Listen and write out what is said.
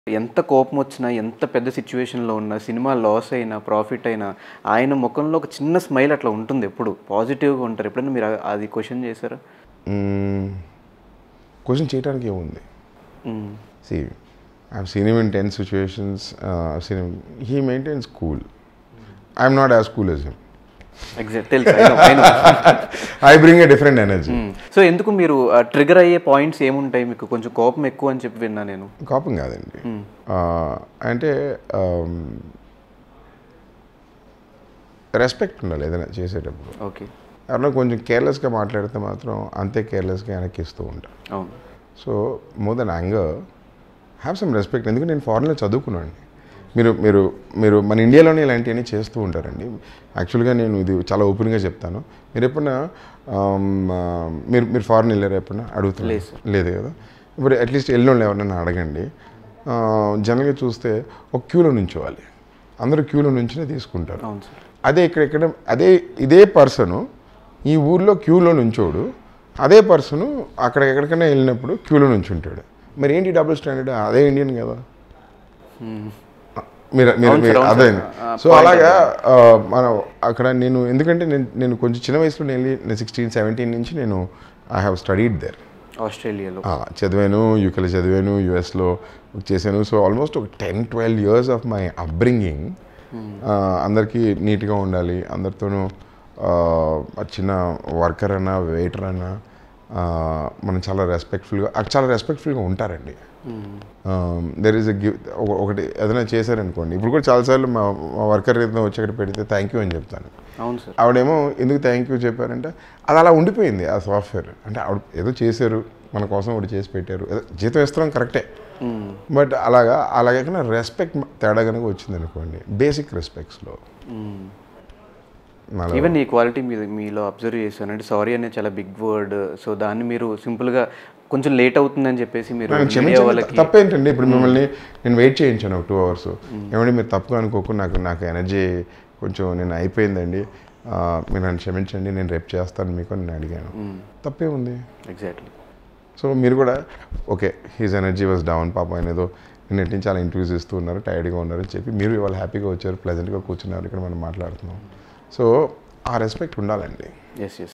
ఎంత కోపం వచ్చినా ఎంత పెద్ద సిచ్యువేషన్లో ఉన్నా సినిమా లాస్ అయినా ప్రాఫిట్ అయినా ఆయన ముఖంలో ఒక చిన్న స్మైల్ అట్లా ఉంటుంది ఎప్పుడు పాజిటివ్గా ఉంటారు ఎప్పుడైనా మీరు ఆ- అది క్వశ్చన్ చేశారా క్వశ్చన్ చేయడానికి ఏముంది hmm. See I've seen him in ten situations seen him he maintains cool I'm not as cool as him exact తెలుసు I know, I know. I bring a different energy hmm. So ఎందుకు మీరు trigger అయ్యే points ఏముంటాయి మీకు కొంచెం కోపం ఎక్కువ అని చెప్పి విన్నా నేను కోపం కాదండి ఆ, అంటే రెస్పెక్ట్ ఉండాలి ఏదైనా చేసేటప్పుడు ఓకే ఎవరన్నా కొంచెం కేర్లెస్గా మాట్లాడితే మాత్రం అంతే కేర్లెస్గా వెనక్కి ఇస్తూ ఉంటాను అవును so more then anger have some respect ఎందుకంటే నేను ఫారెన్లో చదువుకున్నాను మీరు మీరు మీరు మన ఇండియాలోనే ఇలాంటివన్నీ చేస్తూ ఉంటారండి యాక్చువల్గా నేను ఇది చాలా ఓపెన్గా చెప్తాను మీరు ఎప్పుడన్నా ఆమ్, ఆ, మీరు మీరు ఫారెన్ వెళ్ళారు ఎప్పుడన్నా అడుగుతున్నారు లేదు సార్. లేదు కదా ఇప్పుడు అట్లీస్ట్ వెళ్ళిన వాళ్ళు ఎవరైనా అడగండి ఆ, జనరల్గా చూస్తే ఒక క్యూలో నుంచోవాలి అందరూ క్యూలో నుంచినే తీసుకుంటారు అవును సార్ అదే ఇక్కడ ఇక్కడ అదే ఇదే పర్సను ఈ ఊర్లో క్యూలో నుంచోడు అదే పర్సను అక్కడ ఎక్కడికైనా వెళ్ళినప్పుడు క్యూలో నుంచి ఉంటాడు మరి ఏంటి డబుల్ స్టాండర్డ్ అదే ఇండియన్ కదా మీరు మీరు అవును మీరు సార్, అవును అదే సార్. ఆ, సో అలాగా ఆ, మనం అక్కడ నేను ఎందుకంటే నేను నేను కొంచెం చిన్న వయసులో నేను వెళ్ళి నేను సిక్స్టీన్ సెవెంటీన్ నుంచి నేను ఐ హ్యావ్ స్టడీడ్ దేర్ ఆస్ట్రేలియాలో ఆ, చదివాను యూకేలో చదివాను యూఎస్లో చేశాను సో ఆల్మోస్ట్ ఒక ten twelve years of my upbringing అందరికీ నీట్గా ఉండాలి అందరితోనూ ఆ, చిన్న వర్కర్ అన్నా వెయిటర్ అన్నా ఆ, మనం చాలా రెస్పెక్ట్ఫుల్గా చాలా రెస్పెక్ట్ఫుల్గా ఉంటారండి దెర్ ఈస్ ఎ గివ్ ఒకటి ఏదైనా చేశారనుకోండి ఇప్పుడు కూడా చాలాసార్లు మా మా వర్కర్ ఏదైనా వచ్చి అక్కడ పెడితే థ్యాంక్ యూ అని చెప్తాను అవును సార్ ఆవిడేమో ఎందుకు థ్యాంక్ యూ చెప్పారంటే అది అలా ఉండిపోయింది ఆ సాఫ్ట్వేర్ అంటే ఆవిడ ఏదో చేశారు మన కోసం ఒకటి చేసి పెట్టారు ఏదో జీతం ఇస్తున్నాం కరెక్టే మ్మ్. బట్ అలాగా అలాగే రెస్పెక్ట్ తేడా కనుక వచ్చింది అనుకోండి బేసిక్ రెస్పెక్ట్స్లో మ్మ్. మళ్ళీ ఈవెన్ ఈ క్వాలిటీ మీద మీలో అబ్జర్వ్ చేశాను అంటే సారీ అనేది చాలా బిగ్ వర్డ్ సో దాన్ని మీరు సింపుల్గా కొంచెం లేట్ అవుతుందని చెప్పేసి మీరు నన్ను మీడియా క్షమించండి వాళ్ళకి తప్పేంటండి ఇప్పుడు మిమ్మల్ని నేను వెయిట్ చేయించాను ఒక టూ అవర్స్ ఏమంటే మీరు తప్పుగా అనుకోకుండా నాకు నాకు ఎనర్జీ కొంచెం నేను అయిపోయిందండి ఆ, మీరు నన్ను క్షమించండి నేను రేపు చేస్తాను మీకు అని నేను అడిగాను తప్పే ఉంది ఎగ్జాక్ట్లీ సో మీరు కూడా okay he's energy was down పాపం ఆయన ఏదో నిన్నటి నుంచి చాలా ఇంటర్వ్యూస్ ఇస్తూ ఉన్నారు టైర్డ్గా ఉన్నారు అని చెప్పి మీరు ఇవాళ హ్యాపీగా వచ్చారు ప్లెజెంట్గా కూర్చున్నారు ఇక్కడ మనం మాట్లాడుతున్నాం సో ఆ రెస్పెక్ట్ ఉండాలండి ఎస్ ఎస్